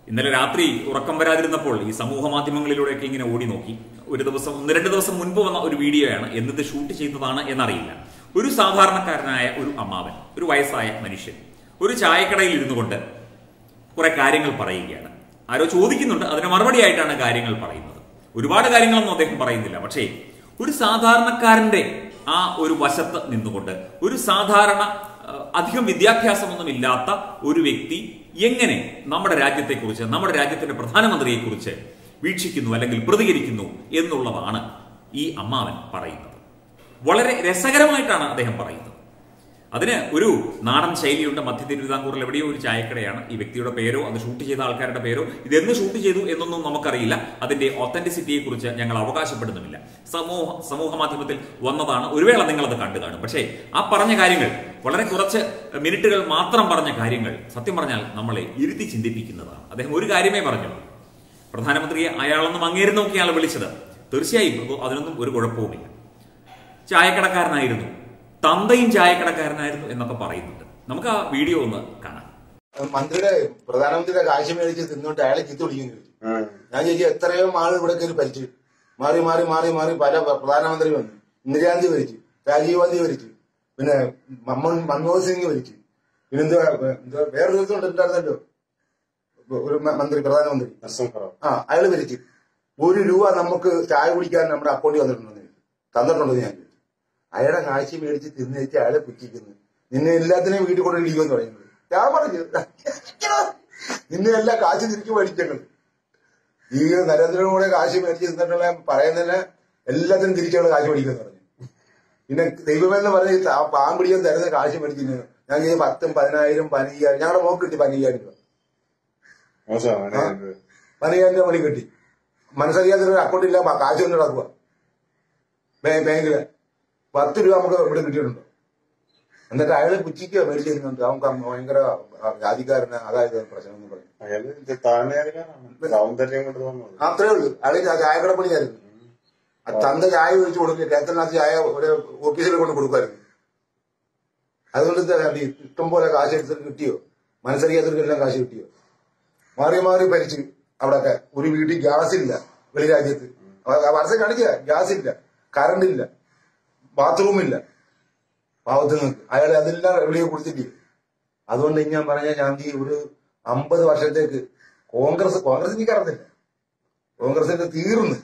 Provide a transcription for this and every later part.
ഇന്നലെ രാത്രി ഉറക്കം വരാതിരുന്നപ്പോൾ ഈ സമൂഹ മാധ്യമങ്ങളിലൂടെയൊക്കെ ഇങ്ങനെ ഓടി നോക്കി ഒരു ദിവസം ഒന്ന് രണ്ട് ദിവസം മുൻപ് വന്ന ഒരു വീഡിയോയാണ് എന്നിത് ഷൂട്ട് ചെയ്തതാണ് എന്നറിയില്ല ഒരു സാധാരണക്കാരനായ ഒരു അമ്മാവൻ ഒരു വയസ്സായ മനുഷ്യൻ ഒരു ചായക്കടയിൽ ഇരുന്നു കൊണ്ട് കുറെ കാര്യങ്ങൾ പറയുകയാണ് ആരോ ചോദിക്കുന്നുണ്ട് അതിന് മറുപടിയായിട്ടാണ് കാര്യങ്ങൾ പറയുന്നത് ഒരുപാട് കാര്യങ്ങളൊന്നും അദ്ദേഹം പറയുന്നില്ല പക്ഷേ ഒരു സാധാരണക്കാരന്റെ ആ ഒരു വശത്ത് നിന്നുകൊണ്ട് ഒരു സാധാരണ ആ, അധികം വിദ്യാഭ്യാസമൊന്നും ഇല്ലാത്ത ഒരു വ്യക്തി എങ്ങനെ നമ്മുടെ രാജ്യത്തെക്കുറിച്ച് നമ്മുടെ രാജ്യത്തിന്റെ പ്രധാനമന്ത്രിയെക്കുറിച്ച് വീക്ഷിക്കുന്നു അല്ലെങ്കിൽ പ്രതികരിക്കുന്നു എന്നുള്ളതാണ് ഈ അമ്മാവൻ പറയുന്നത് വളരെ രസകരമായിട്ടാണ് അദ്ദേഹം പറയുന്നത് അതിന് ഒരു നാടൻ ശൈലിയുണ്ട് മധ്യ തിരുവിതാംകൂറിൽ എവിടെയോ ഒരു ചായക്കടയാണ് ഈ വ്യക്തിയുടെ പേരോ അത് ഷൂട്ട് ചെയ്ത ആൾക്കാരുടെ പേരോ ഇതെന്ന് ഷൂട്ട് ചെയ്തു എന്നൊന്നും നമുക്കറിയില്ല അതിന്റെ ഒത്തന്റിസിറ്റിയെ കുറിച്ച് ഞങ്ങൾ അവകാശപ്പെടുന്നുമില്ല സമൂഹ സമൂഹ മാധ്യമത്തിൽ വന്നതാണ് ഒരു വേള നിങ്ങൾ അത് കണ്ടു കാണും പക്ഷേ ആ പറഞ്ഞ കാര്യങ്ങൾ വളരെ കുറച്ച് മിനിറ്റുകൾ മാത്രം പറഞ്ഞ കാര്യങ്ങൾ സത്യം പറഞ്ഞാൽ നമ്മളെ ഇരുത്തി ചിന്തിപ്പിക്കുന്നതാണ് അദ്ദേഹം ഒരു കാര്യമേ പറഞ്ഞുള്ളൂ പ്രധാനമന്ത്രിയെ അയാളൊന്നും അങ്ങേര് നോക്കിയാണ് വിളിച്ചത് തീർച്ചയായും അത് അതിനൊന്നും ഒരു കുഴപ്പവുമില്ല ചായക്കടക്കാരനായിരുന്നു തന്തയും ചായക്കടക്കാരനായിരുന്നു എന്നൊക്കെ പറയുന്നുണ്ട് നമുക്ക് ആ വീഡിയോ ഒന്ന് കാണാം മന്ത്രിയുടെ പ്രധാനമന്ത്രിയുടെ കാശ് മേടിച്ച് തിന്നോട്ട് അയാളെ ചീത്ത വിളിക്കുന്നു ചോദിച്ചു ഞാൻ ചോദിച്ചു എത്രയോ ആൾ ഇവിടെ കയറി ഭരിച്ചു മാറി മാറി മാറി മാറി പല പ്ര- പ്രധാനമന്ത്രി വന്നു ഇന്ദിരാഗാന്ധി ഭരിച്ചു രാജീവ് ഗാന്ധി ഭരിച്ചു പിന്നെ മൻമോഹൻ മൻമോഹൻ സിംഗ് ഭരിച്ചു പിന്നെ എന്താ എന്താ വേറൊരു ദിവസം ഉണ്ടായിരുന്നല്ലോ ഒരു മ- മന്ത്രി പ്രധാനമന്ത്രി ആ അയാൾ ഭരിച്ചു ഒരു രൂപ നമുക്ക് ചായ കുടിക്കാൻ നമ്മുടെ അക്കൗണ്ടിൽ വന്നിട്ടുണ്ടോ തന്നിട്ടുണ്ടോ എന്ന് ഞാൻ ചോദിച്ചു അയാളെ കാശ് മേടിച്ച് തിന്ന് വെച്ച് അയാളെ പുച്ഛിക്കുന്നു നിന്നെ എല്ലാത്തിനെയും വീട്ടിൽ കൊണ്ട് ഇടിക്കുമെന്ന് പറയുന്നത് ഞാൻ പറഞ്ഞു നിന്നെ എല്ലാ കാശ് തിരിച്ചു മേടിച്ചങ്ങൾ ഈ നരേന്ദ്രമോദി കാശ് മേടിച്ച് തിന്നിട്ടുള്ള പറയുന്നതിന് എല്ലാത്തിനും തിരിച്ചുള്ള കാശ് മേടിക്കുമെന്ന് പറഞ്ഞു പിന്നെ ദൈവമെന്ന് പറഞ്ഞ ഈ ആ പാമ്പ് പിടിക്കാൻ തരുന്ന കാശ് മേടിക്കുന്നു ഞാൻ ചെയ്ത് പത്തും പതിനായിരം പതിനയ്യായിരം ഞങ്ങളുടെ മോക്ക് കിട്ടി പതിനയ്യായിരം രൂപ പതിനയ്യായിരം രൂപ മണി കിട്ടി മനസ്സറിയാത്ത ഒരു അക്കൗണ്ട് ഇല്ല മ- കാശ് കൊണ്ട് നടക്കുക ബാങ്കില് പത്ത് രൂപ നമുക്ക് ഇവിടെ കിട്ടിയിട്ടുണ്ട് എന്നിട്ട് അയാള് പുച്ചിക്ക് മേടിച്ച് തരുന്നുണ്ട് അവൻ കം- ഭയങ്കര ആ, ജാതിക്കാരന് അതായത് പ്രശ്നം എന്ന് പറയും അയാള് ഇത് താഴ്ന്നേരക്കാരാണ് സൗന്ദര്യം കൊണ്ട് വന്നത് അത്രേ ഉള്ളൂ അയാള് ചാ- ചായക്കട പണിയായിരുന്നു ആ തന്ത ചായ ഒഴിച്ച് കൊടുക്കുക കേരളത്തിനകത്ത് ചായ ഒരു ഓഫീസിൽ കൊണ്ട് കൊടുക്കുമായിരുന്നു അതുകൊണ്ട് എന്താ ഈ ഇഷ്ടം പോലെ കാശ് എടുത്തിട്ട് കിട്ടിയോ മനസ്സറിയാത്തവർക്കെല്ലാം കാശ് കിട്ടിയോ മാറി മാറി ഭരിച്ച് അവിടെയൊക്കെ ഒരു വീട്ടിൽ ഗ്യാസ് ഇല്ല വെളി രാജ്യത്ത് വർഷം കാണിക്കുക ഗ്യാസ് ഇല്ല കറണ്ട് ഇല്ല ബാത്റൂം ഇല്ല പാവത്തുങ്ങൾക്ക് അയാൾ അതെല്ലാം എവിടെയോ കൊടുത്തില്ലേ അതുകൊണ്ട് ഞാൻ പറഞ്ഞ ഞാൻ ഈ ഒരു അമ്പത് വർഷത്തേക്ക് കോൺഗ്രസ് കോൺഗ്രസ് എനിക്ക് അറിഞ്ഞില്ല കോൺഗ്രസിന്റെ തീർന്ന്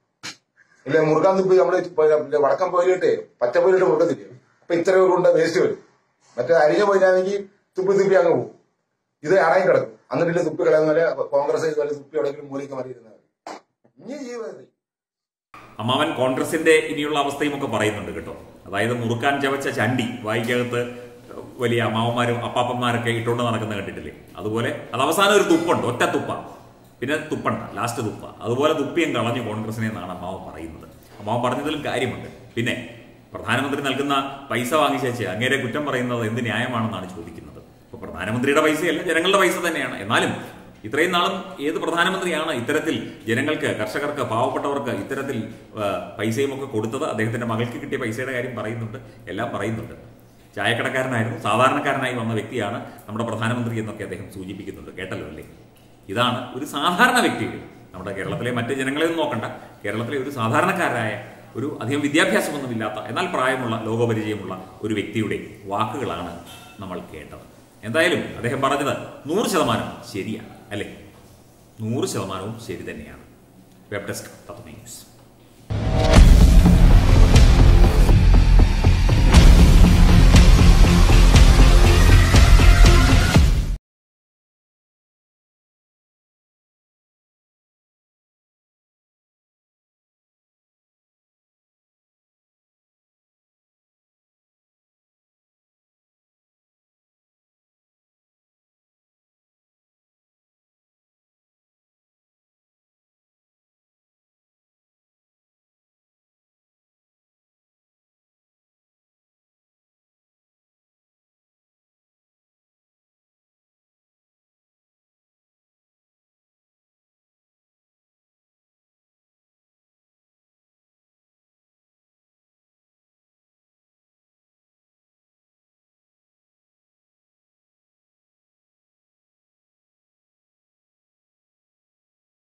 ഇല്ല മുറുക്കാൻ തുപ്പി നമ്മള് ഇല്ല വടക്കം പോയിട്ടെ പച്ച പോയിട്ട് മുറുക്കത്തില്ലേ അപ്പൊ ഇത്ര ഒരു കൊണ്ട് വേസ്റ്റ് വരും മറ്റേ അരിഞ്ഞ പോയിട്ടാണെങ്കിൽ തുപ്പി തുപ്പി അങ്ങ് പോകും ഇത് അടങ്ങി കിടക്കും എന്നിട്ടില്ല തുപ്പി കളയുന്ന കോൺഗ്രസ് ഇതുപോലെ തുപ്പി എവിടെയെങ്കിലും മൂലിക്ക് മാറിയിരുന്നാൽ ഇനി ജീവിതം അമ്മാവൻ കോൺഗ്രസിന്റെ ഇനിയുള്ള അവസ്ഥയും ഒക്കെ പറയുന്നുണ്ട് കേട്ടോ അതായത് മുറുക്കാൻ ചവച്ച ചണ്ടി വായിക്കകത്ത് വലിയ അമ്മാവന്മാരും അപ്പാപ്പന്മാരൊക്കെ ഇട്ടുകൊണ്ട് നടക്കുന്ന കണ്ടിട്ടില്ലേ അതുപോലെ അത് അവസാനം ഒരു തുപ്പുണ്ട് ഒറ്റ തുപ്പ പിന്നെ തുപ്പണ്ട ലാസ്റ്റ് തുപ്പ അതുപോലെ തുപ്പിയും കളഞ്ഞു കോൺഗ്രസിനെ എന്നാണ് അമ്മാവൻ പറയുന്നത് അമ്മാവൻ പറഞ്ഞതിലും കാര്യമുണ്ട് പിന്നെ പ്രധാനമന്ത്രി നൽകുന്ന പൈസ വാങ്ങിച്ചേച്ച് അങ്ങേരെ കുറ്റം പറയുന്നത് എന്ത് ന്യായമാണെന്നാണ് ചോദിക്കുന്നത് അപ്പൊ പ്രധാനമന്ത്രിയുടെ പൈസയല്ല ജനങ്ങളുടെ പൈസ തന്നെയാണ് എന്നാലും ഇത്രയും നാളും ഏത് പ്രധാനമന്ത്രിയാണ് ഇത്തരത്തിൽ ജനങ്ങൾക്ക് കർഷകർക്ക് പാവപ്പെട്ടവർക്ക് ഇത്തരത്തിൽ ആ, പൈസയും ഒക്കെ കൊടുത്തത് അദ്ദേഹത്തിന്റെ മകൾക്ക് കിട്ടിയ പൈസയുടെ കാര്യം പറയുന്നുണ്ട് എല്ലാം പറയുന്നുണ്ട് ചായക്കടക്കാരനായിരുന്നു സാധാരണക്കാരനായി വന്ന വ്യക്തിയാണ് നമ്മുടെ പ്രധാനമന്ത്രി എന്നൊക്കെ അദ്ദേഹം സൂചിപ്പിക്കുന്നുണ്ട് കേട്ടല്ലോ അല്ലേ ഇതാണ് ഒരു സാധാരണ വ്യക്തിയുടെ നമ്മുടെ കേരളത്തിലെ മറ്റ് ജനങ്ങളെയൊന്നും നോക്കണ്ട കേരളത്തിലെ ഒരു സാധാരണക്കാരായ ഒരു അധികം വിദ്യാഭ്യാസമൊന്നുമില്ലാത്ത എന്നാൽ പ്രായമുള്ള ലോകപരിചയമുള്ള ഒരു വ്യക്തിയുടെ വാക്കുകളാണ് നമ്മൾ കേട്ടത് എന്തായാലും അദ്ദേഹം പറഞ്ഞത് നൂറ് ശതമാനം ശരിയാണ് അല്ലേ നൂറ് ശതമാനവും ശരി തന്നെയാണ് വെബ് ഡെസ്ക് തത്വ ന്യൂസ്